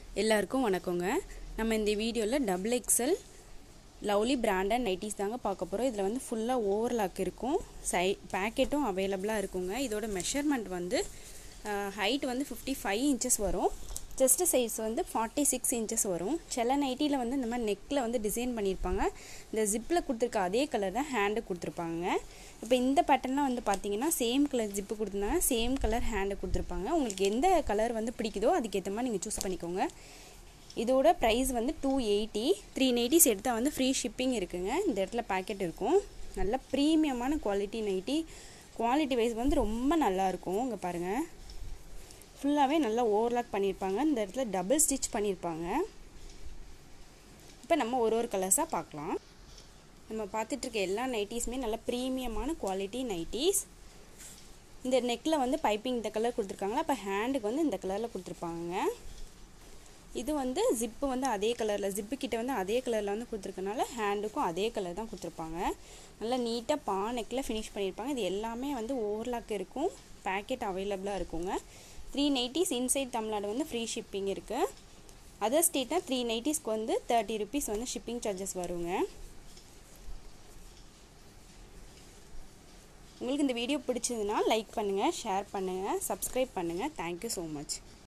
எல்லாருக்கும் வணக்கங்க நம்ம இந்த வீடியோவில் double XL lovely branded nighties தாங்க பார்க்க போகிறோம் இதில் வந்து ஃபுல்லாக ஓவர்லாக் இருக்கும் சை பேக்கெட்டும் அவைலபிளாக இருக்குங்க இதோட மெஷர்மெண்ட் வந்து ஹைட் வந்து ஃபிஃப்டி ஃபைவ் இன்ச்சஸ் வரும் செஸ்ட் சைஸ் வந்து ஃபார்ட்டி சிக்ஸ் இன்ச்சஸ் வரும் சில நைட்டியில் வந்து இந்த மாதிரி நெக்கில் வந்து டிசைன் பண்ணியிருப்பாங்க இந்த ஜிப்பில் கொடுத்துருக்க அதே கலர் தான் ஹேண்டு கொடுத்துருப்பாங்க இப்போ இந்த பேட்டர்ன்லாம் வந்து பார்த்தீங்கன்னா சேம் கலர் ஜிப்பு கொடுத்துருந்தாங்க சேம் கலர் ஹேண்டு கொடுத்துருப்பாங்க உங்களுக்கு எந்த கலர் வந்து பிடிக்குதோ அதுக்கேற்ற மாதிரி நீங்கள் சூஸ் பண்ணிக்கோங்க இதோட ப்ரைஸ் வந்து டூ எயிட்டி த்ரீ நைட்டிஸ் எடுத்தால் வந்து ஃப்ரீ ஷிப்பிங் இருக்குங்க இந்த இடத்துல பேக்கெட் இருக்கும் நல்ல ப்ரீமியமான குவாலிட்டி நைட்டி குவாலிட்டி வைஸ் வந்து ரொம்ப நல்லாயிருக்கும் இங்கே பாருங்கள் ஃபுல்லாகவே நல்லா ஓவர்லாக் பண்ணியிருப்பாங்க இந்த இடத்துல டபுள் ஸ்டிச் பண்ணியிருப்பாங்க இப்போ நம்ம ஒரு ஒரு கலர்ஸாக பார்க்கலாம் நம்ம பார்த்துட்ருக்க எல்லா நைட்டிஸுமே நல்ல ப்ரீமியமான குவாலிட்டி நைட்டிஸ் இந்த நெக்கில் வந்து பைப்பிங் இந்த கலர் கொடுத்துருக்காங்களா அப்போ ஹேண்டுக்கு வந்து இந்த கலரில் கொடுத்துருப்பாங்க இது வந்து ஜிப்பு வந்து அதே கலரில் ஜிப்பு கிட்ட வந்து அதே கலரில் வந்து கொடுத்துருக்கனால ஹேண்டுக்கும் அதே கலர் தான் கொடுத்துருப்பாங்க நல்லா நீட்டாக பா நெக்கில் ஃபினிஷ் பண்ணியிருப்பாங்க இது எல்லாமே வந்து ஓவர்லாக் இருக்கும் பேக்கெட் அவைலபிளாக இருக்குங்க த்ரீ நைட்டிஸ் இன்சைட் தமிழ்நாடு வந்து ஃப்ரீ ஷிப்பிங் இருக்குது அதர் ஸ்டேட்னா த்ரீ நைட்டிஸ்க்கு வந்து தேர்ட்டி ருபீஸ் வந்து ஷிப்பிங் சார்ஜஸ் வருங்க உங்களுக்கு இந்த வீடியோ பிடிச்சதுன்னா லைக் பண்ணுங்கள் ஷேர் பண்ணுங்கள் சப்ஸ்கிரைப் பண்ணுங்கள் தேங்க்யூ ஸோ மச்